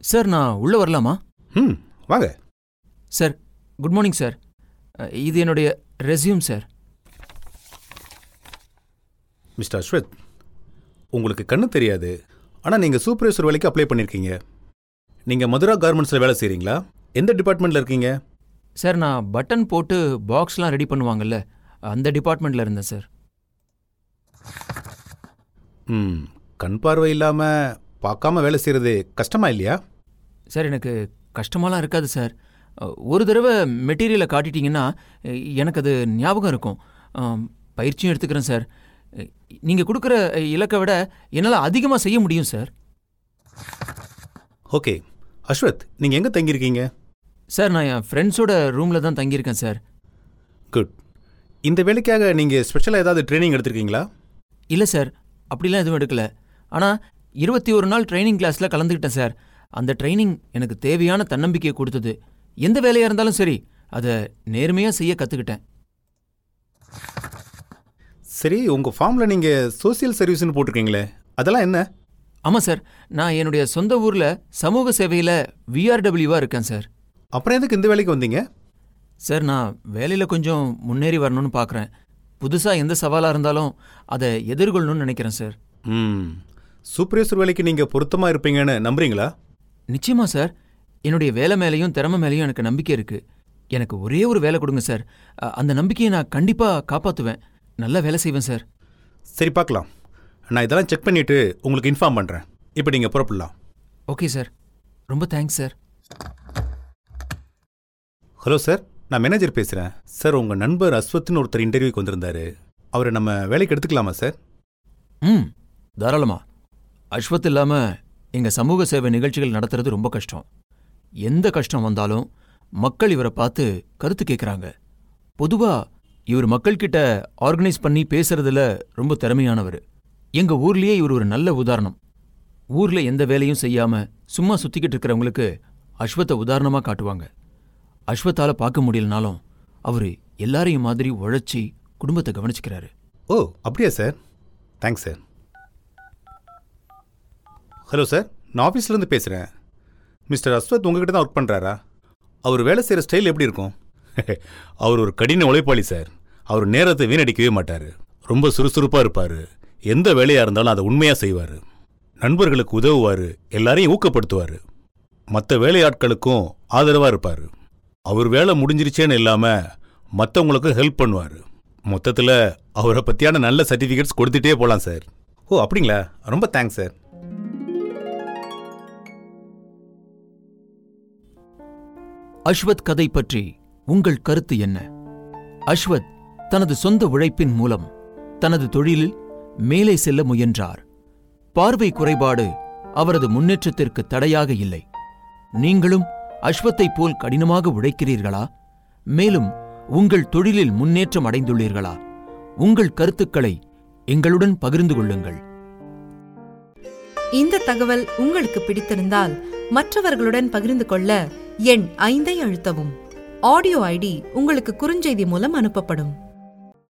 sir நான் உள்ள வரலாமா ம் வாங்க சார் குட் மார்னிங் சார் அ, இது என்னுடைய ரெஸ்யூம் சார் மிஸ்டர் அஸ்வத் உங்களுக்கு கண்ணு தெரியாது ஆனால் நீங்கள் சூப்பர்வைசர் வேலைக்கு அப்ளை பண்ணியிருக்கீங்க நீங்கள் மதுரா கார்மெண்ட்ஸில் வேலை செய்கிறீங்களா எந்த டிபார்ட்மெண்ட்டில் இருக்கீங்க சார் நான் பட்டன் போட்டு பாக்ஸ்லாம் ரெடி பண்ணுவாங்கல்ல அந்த டிபார்ட்மெண்ட்டில் இருந்தேன் சார் ம் கண் பார்வை இல்லாமல் பார்க்காம வேலை செய்கிறது கஷ்டமா இல்லையா சார் எனக்கு கஷ்டமாலாம் இருக்காது சார் அ, ஒரு தடவை மெட்டீரியலை காட்டிட்டீங்கன்னா எ, எனக்கு அது ஞாபகம் இருக்கும் ஆம், பயிற்சியும் எடுத்துக்கிறேன் சார் நீங்கள் கொடுக்குற இலக்கை விட என்னால் அதிகமாக செய்ய முடியும் சார் ஓகே அஸ்வத் நீங்கள் எங்கே தங்கியிருக்கீங்க சார் நான் என் ஃப்ரெண்ட்ஸோட ரூமில் தான் தங்கியிருக்கேன் சார் குட் இந்த வேலைக்காக நீங்கள் ஸ்பெஷலாக ஏதாவது ட்ரைனிங் எடுத்திருக்கீங்களா இல்லை சார் அப்படிலாம் எதுவும் எடுக்கல ஆனால் இருபத்தி ஒரு நாள் ட்ரைனிங் கிளாஸில் கலந்துக்கிட்டேன் சார் அந்த ட்ரைனிங் எனக்கு தேவையான தன்னம்பிக்கையை கொடுத்தது எந்த வேலையாக இருந்தாலும் சரி அதை நேர்மையாக செய்ய கற்றுக்கிட்டேன் சரி உங்கள் ஃபார்மில் நீங்கள் சோசியல் சர்வீஸ்னு போட்டிருக்கீங்களே அதெல்லாம் என்ன ஆமாம் சார் நான் என்னுடைய சொந்த ஊரில் சமூக சேவையில் விஆர்டபிள்யூவாக இருக்கேன் சார் அப்புறம் எதுக்கு இந்த வேலைக்கு வந்தீங்க சார் நான் வேலையில் கொஞ்சம் முன்னேறி வரணும்னு பார்க்குறேன் புதுசாக எந்த சவாலாக இருந்தாலும் அதை எதிர்கொள்ளணும்னு நினைக்கிறேன் சார் ம் சூப்பர்வைசர் வேலைக்கு நீங்கள் பொருத்தமாக இருப்பீங்கன்னு நம்புறீங்களா நிச்சயமா சார் என்னுடைய வேலை மேலேயும் திறமை மேலேயும் எனக்கு நம்பிக்கை இருக்கு எனக்கு ஒரே ஒரு வேலை கொடுங்க சார் அ- அந்த நம்பிக்கையை நான் கண்டிப்பாக காப்பாற்றுவேன் நல்லா வேலை செய்வேன் சார் சரி பார்க்கலாம் நான் இதெல்லாம் செக் பண்ணிவிட்டு உங்களுக்கு இன்ஃபார்ம் பண்ணுறேன் இப்போ நீங்கள் புறப்படலாம் ஓகே சார் ரொம்ப தேங்க்ஸ் சார் ஹலோ சார் நான் மேனேஜர் பேசுகிறேன் சார் உங்கள் நண்பர் அஸ்வத்னு ஒருத்தர் இன்டர்வியூக்கு வந்திருந்தாரு அவரை நம்ம வேலைக்கு எடுத்துக்கலாமா சார் ம் தாராளமா அஸ்வத் இல்லாமல் எங்கள் சமூக சேவை நிகழ்ச்சிகள் நடத்துறது ரொம்ப கஷ்டம் எந்த கஷ்டம் வந்தாலும் மக்கள் இவரை பார்த்து கருத்து கேட்குறாங்க பொதுவாக இவர் மக்கள்கிட்ட ஆர்கனைஸ் பண்ணி பேசுறதுல ரொம்ப திறமையானவர் எங்கள் ஊர்லேயே இவர் ஒரு நல்ல உதாரணம் ஊரில் எந்த வேலையும் செய்யாமல் சும்மா சுற்றிக்கிட்டு இருக்கிறவங்களுக்கு அஸ்வத்தை உதாரணமாக காட்டுவாங்க அஸ்வத்தால பார்க்க முடியலனாலும் அவர் எல்லாரையும் மாதிரி உழைச்சி குடும்பத்தை கவனிச்சுக்கிறாரு ஓ அப்படியா sir thanks sir hello sir நான் ஆஃபீஸ்லேருந்து பேசுகிறேன் மிஸ்டர் அஸ்வத் உங்ககிட்ட தான் ஒர்க் பண்ணுறாரா அவர் வேலை செய்கிற ஸ்டைல் எப்படி இருக்கும் அவர் ஒரு கடின உழைப்பாளி சார் அவர் நேரத்தை வீணடிக்கவே மாட்டார் ரொம்ப சுறுசுறுப்பாக இருப்பார் எந்த வேலையாக இருந்தாலும் அதை உண்மையாக செய்வார் நண்பர்களுக்கு உதவுவார் எல்லாரையும் ஊக்கப்படுத்துவார் மற்ற வேலையாட்களுக்கும் ஆதரவாக இருப்பார் அவர் வேலை முடிஞ்சிருச்சேன்னு இல்லாமல் மற்றவங்களுக்கும் ஹெல்ப் பண்ணுவார் மொத்தத்தில் அவரை பற்றியான நல்ல சர்டிஃபிகேட்ஸ் கொடுத்துட்டே போகலாம் சார் ஓ அப்படிங்களா ரொம்ப தேங்க்ஸ் சார் அஸ்வத் கதை பற்றி உங்கள் கருத்து என்ன அஸ்வத் தனது சொந்த உழைப்பின் மூலம் தனது தொழிலில் மேலே செல்ல முயன்றார் பார்வை குறைபாடு அவரது முன்னேற்றத்திற்கு தடையாக இல்லை நீங்களும் அஸ்வத்தைப் போல் கடினமாக உழைக்கிறீர்களா மேலும் உங்கள் தொழிலில் முன்னேற்றம் அடைந்துள்ளீர்களா உங்கள் கருத்துக்களை எங்களுடன் பகிர்ந்து கொள்ளுங்கள் இந்த தகவல் உங்களுக்கு பிடித்திருந்தால் மற்றவர்களுடன் பகிர்ந்து கொள்ள எண் ஐந்தை அழுத்தவும் ஆடியோ ஐடி உங்களுக்கு குறுஞ்செய்தி மூலம் அனுப்பப்படும்